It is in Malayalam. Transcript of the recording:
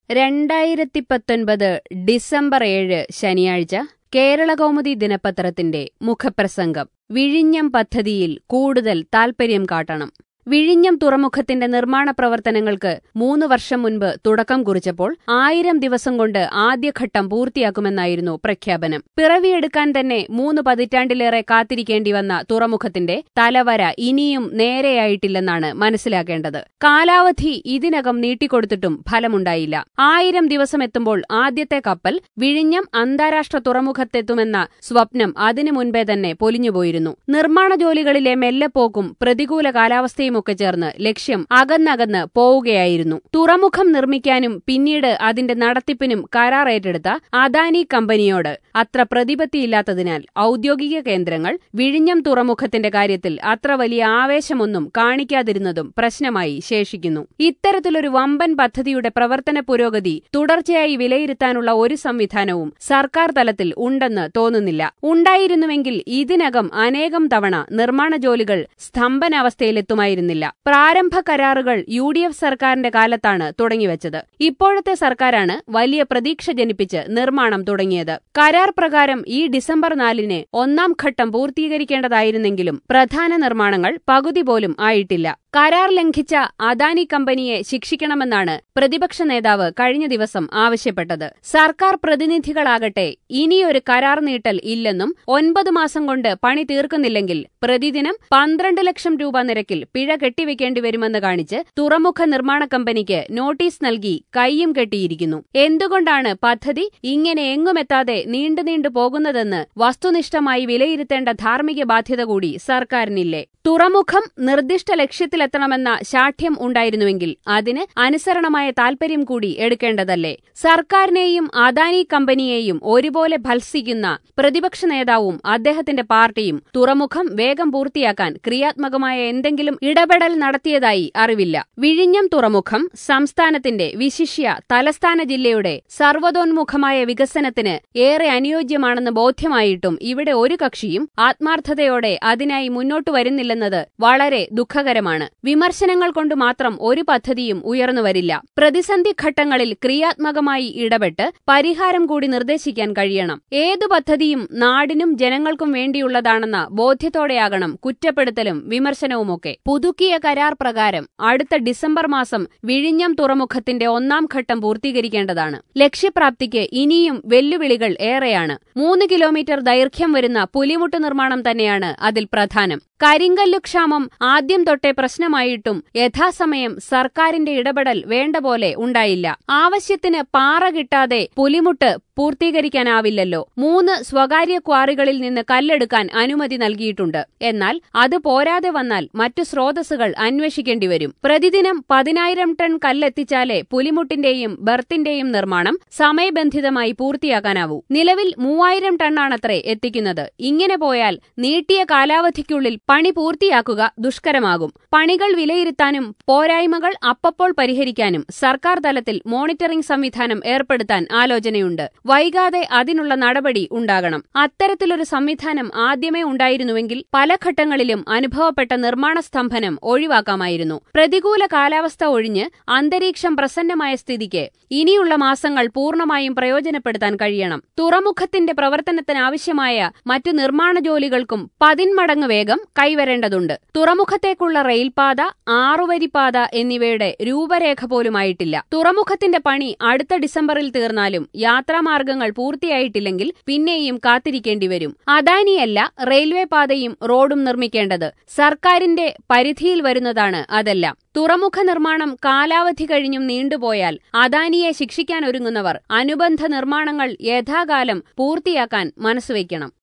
രണ്ടായിരത്തി പത്തൊൻപത് ഡിസംബർ ഏഴ് ശനിയാഴ്ച കേരളകൗമുദി ദിനപത്രത്തിന്റെ മുഖപ്രസംഗം വിഴിഞ്ഞം പദ്ധതിയിൽ കൂടുതൽ താൽപര്യം കാട്ടണം വിഴിഞ്ഞം തുറമുഖത്തിന്റെ നിർമ്മാണ പ്രവർത്തനങ്ങൾക്ക് മൂന്ന് വർഷം മുൻപ് തുടക്കം കുറിച്ചപ്പോൾ ആയിരം ദിവസം കൊണ്ട് ആദ്യഘട്ടം പൂർത്തിയാക്കുമെന്നായിരുന്നു പ്രഖ്യാപനം പിറവിയെടുക്കാൻ തന്നെ മൂന്ന് പതിറ്റാണ്ടിലേറെ കാത്തിരിക്കേണ്ടി വന്ന തുറമുഖത്തിന്റെ തലവര ഇനിയും നേരെയായിട്ടില്ലെന്നാണ് മനസ്സിലാക്കേണ്ടത് കാലാവധി ഇതിനകം നീട്ടിക്കൊടുത്തിട്ടും ഫലമുണ്ടായില്ല ആയിരം ദിവസം എത്തുമ്പോൾ ആദ്യത്തെ കപ്പൽ വിഴിഞ്ഞം അന്താരാഷ്ട്ര തുറമുഖത്തെത്തുമെന്ന സ്വപ്നം അതിനു മുൻപേ തന്നെ പൊലിഞ്ഞുപോയിരുന്നു നിർമ്മാണ ജോലികളിലെ മെല്ലെപ്പോക്കും പ്രതികൂല കാലാവസ്ഥയും ഒക്കെ ചേർന്ന് ലക്ഷ്യം അകന്നകന്ന് പോവുകയായിരുന്നു തുറമുഖം നിർമ്മിക്കാനും പിന്നീട് അതിന്റെ നടത്തിപ്പിനും കരാർ ഏറ്റെടുത്ത അദാനി കമ്പനിയോട് അത്ര പ്രതിപത്തിയില്ലാത്തതിനാൽ ഔദ്യോഗിക കേന്ദ്രങ്ങൾ വിഴിഞ്ഞം തുറമുഖത്തിന്റെ കാര്യത്തിൽ അത്ര വലിയ ആവേശമൊന്നും കാണിക്കാതിരുന്നതും പ്രശ്നമായി ശേഷിക്കുന്നു ഇത്തരത്തിലൊരു വമ്പൻ പദ്ധതിയുടെ പ്രവർത്തന പുരോഗതി തുടർച്ചയായി വിലയിരുത്താനുള്ള ഒരു സംവിധാനവും സർക്കാർ തലത്തിൽ ഉണ്ടെന്ന് തോന്നുന്നില്ല ഉണ്ടായിരുന്നുവെങ്കിൽ ഇതിനകം അനേകം തവണ നിർമ്മാണ ജോലികൾ സ്തംഭനാവസ്ഥയിലെത്തുമായിരുന്നില്ല പ്രാരംഭ കരാറുകൾ യു ഡി എഫ് സർക്കാരിന്റെ കാലത്താണ് തുടങ്ങിവച്ചത് ഇപ്പോഴത്തെ സർക്കാരാണ് വലിയ പ്രതീക്ഷ ജനിപ്പിച്ച് നിർമ്മാണം തുടങ്ങിയത് കരാർ പ്രകാരം ഈ ഡിസംബർ നാലിന് ഒന്നാം ഘട്ടം പൂർത്തീകരിക്കേണ്ടതായിരുന്നെങ്കിലും പ്രധാന നിർമ്മാണങ്ങൾ പകുതി പോലും ആയിട്ടില്ല കരാർ ലംഘിച്ച അദാനി കമ്പനിയെ ശിക്ഷിക്കണമെന്നാണ് പ്രതിപക്ഷ നേതാവ് കഴിഞ്ഞ ദിവസം ആവശ്യപ്പെട്ടത് സർക്കാർ പ്രതിനിധികളാകട്ടെ ഇനിയൊരു കരാർ നീട്ടൽ ഇല്ലെന്നും ഒൻപത് മാസം കൊണ്ട് പണി തീർക്കുന്നില്ലെങ്കിൽ പ്രതിദിനം പന്ത്രണ്ട് ലക്ഷം രൂപ നിരക്കിൽ പിഴ കെട്ടിവെക്കേണ്ടി വരുമെന്ന് കാണിച്ച് തുറമുഖ നിർമ്മാണ കമ്പനിക്ക് നോട്ടീസ് നൽകി കൈയും കെട്ടിയിരിക്കുന്നു എന്തുകൊണ്ടാണ് പദ്ധതി ഇങ്ങനെ എങ്ങുമെത്താതെ നീണ്ടു നീണ്ടു പോകുന്നതെന്ന് വസ്തുനിഷ്ഠമായി വിലയിരുത്തേണ്ട ധാർമ്മിക ബാധ്യത കൂടി സർക്കാരിനില്ലേ തുറമുഖം നിർദ്ദിഷ്ട ലക്ഷ്യത്തിലെത്തണമെന്ന ശാഠ്യം ഉണ്ടായിരുന്നുവെങ്കിൽ അതിന് അനുസരണമായ താൽപര്യം കൂടി എടുക്കേണ്ടതല്ലേ സർക്കാരിനെയും അദാനി കമ്പനിയെയും ഒരുപോലെ ഭത്സിക്കുന്ന പ്രതിപക്ഷ നേതാവും അദ്ദേഹത്തിന്റെ പാർട്ടിയും തുറമുഖം വേഗം പൂർത്തിയാക്കാൻ ക്രിയാത്മകമായ എന്തെങ്കിലും ഇടപെടൽ നടത്തിയതായി അറിവില്ല വിഴിഞ്ഞം തുറമുഖം സംസ്ഥാനത്തിന്റെ വിശിഷ്യ തലസ്ഥാന ജില്ലയുടെ സർവ്വതോന്മുഖമായ വികസനത്തിന് ഏറെ അനുയോജ്യമാണെന്ന് ബോധ്യമായിട്ടും ഇവിടെ ഒരു കക്ഷിയും ആത്മാർത്ഥതയോടെ അതിനായി മുന്നോട്ടു വരുന്നില്ലെന്നത് വളരെ ദുഃഖകരമാണ് വിമർശനങ്ങൾ കൊണ്ട് മാത്രം ഒരു പദ്ധതിയും ഉയർന്നുവരില്ല പ്രതിസന്ധി ഘട്ടങ്ങളിൽ ക്രിയാത്മകമായി ഇടപെട്ട് പരിഹാരം കൂടി നിർദ്ദേശിക്കാൻ കഴിയണം ഏതു പദ്ധതിയും നാടിനും ജനങ്ങൾക്കും വേണ്ടിയുള്ളതാണെന്ന ബോധ്യത്തോടെയാകണം കുറ്റപ്പെടുത്തലും വിമർശനവുമൊക്കെ പുതുക്കിയ കരാർ പ്രകാരം അടുത്ത ഡിസംബർ മാസം വിഴിഞ്ഞം തുറമുഖത്തിന്റെ ഒന്നാം ഘട്ടം പൂർത്തീകരിക്കേണ്ടതാണ് ലക്ഷ്യപ്രാപ്തിക്ക് ഇനിയും വെല്ലുവിളികൾ ഏറെയാണ് മൂന്ന് കിലോമീറ്റർ ദൈർഘ്യം വരുന്ന പുലിമുട്ട് നിർമ്മാണം തന്നെയാണ് അതിൽ പ്രധാനം കരിങ്കല്ലു ക്ഷാമം ആദ്യം തൊട്ടേ പ്രശ്നമായിട്ടും യഥാസമയം സർക്കാരിന്റെ ഇടപെടൽ വേണ്ട പോലെ ഉണ്ടായില്ല ആവശ്യത്തിന് പാറ കിട്ടാതെ പുലിമുട്ട് പൂർത്തീകരിക്കാനാവില്ലല്ലോ മൂന്ന് സ്വകാര്യ ക്വാറികളിൽ നിന്ന് കല്ലെടുക്കാൻ അനുമതി നൽകിയിട്ടുണ്ട് എന്നാൽ അത് പോരാതെ വന്നാൽ മറ്റു സ്രോതസ്സുകൾ അന്വേഷിക്കേണ്ടി വരും പ്രതിദിനം പതിനായിരം ടൺ കല്ലെത്തിച്ചാലേ പുലിമുട്ടിന്റെയും ബർത്തിന്റെയും നിർമ്മാണം സമയബന്ധിതമായി പൂർത്തിയാക്കാനാവൂ നിലവിൽ മൂവായിരം ടണ്ണാണത്രേ എത്തിക്കുന്നത് ഇങ്ങനെ പോയാൽ നീട്ടിയ കാലാവധിക്കുള്ളിൽ പണി പൂർത്തിയാക്കുക ദുഷ്കരമാകും പണികൾ വിലയിരുത്താനും പോരായ്മകൾ അപ്പപ്പോൾ പരിഹരിക്കാനും സർക്കാർ തലത്തിൽ മോണിറ്ററിംഗ് സംവിധാനം ഏർപ്പെടുത്താൻ ആലോചനയുണ്ട് വൈകാതെ അതിനുള്ള നടപടി ഉണ്ടാകണം അത്തരത്തിലൊരു സംവിധാനം ആദ്യമേ ഉണ്ടായിരുന്നുവെങ്കിൽ പല ഘട്ടങ്ങളിലും അനുഭവപ്പെട്ട നിർമ്മാണ സ്തംഭനം ഒഴിവാക്കാമായിരുന്നു പ്രതികൂല കാലാവസ്ഥ ഒഴിഞ്ഞ് അന്തരീക്ഷം പ്രസന്നമായ സ്ഥിതിക്ക് ഇനിയുള്ള മാസങ്ങൾ പൂർണ്ണമായും പ്രയോജനപ്പെടുത്താൻ കഴിയണം തുറമുഖത്തിന്റെ പ്രവർത്തനത്തിനാവശ്യമായ മറ്റു നിർമ്മാണ ജോലികൾക്കും പതിന്മടങ്ങ് വേഗം കൈവരേണ്ടതുണ്ട് തുറമുഖത്തേക്കുള്ള റെയിൽപാത ആറുവരിപ്പാത എന്നിവയുടെ രൂപരേഖ പോലുമായിട്ടില്ല തുറമുഖത്തിന്റെ പണി അടുത്ത ഡിസംബറിൽ തീർന്നാലും യാത്രാമാർഗങ്ങൾ പൂർത്തിയായിട്ടില്ലെങ്കിൽ പിന്നെയും കാത്തിരിക്കേണ്ടി വരും അദാനിയല്ല റെയിൽവേ പാതയും റോഡും നിർമ്മിക്കേണ്ടത് സർക്കാരിന്റെ പരിധിയിൽ വരുന്നതാണ് അതെല്ലാം തുറമുഖ നിർമ്മാണം കാലാവധി കഴിഞ്ഞും നീണ്ടുപോയാൽ അദാനിയെ ശിക്ഷിക്കാനൊരുങ്ങുന്നവർ അനുബന്ധ നിർമ്മാണങ്ങൾ യഥാകാലം പൂർത്തിയാക്കാൻ മനസ്സുവെക്കണം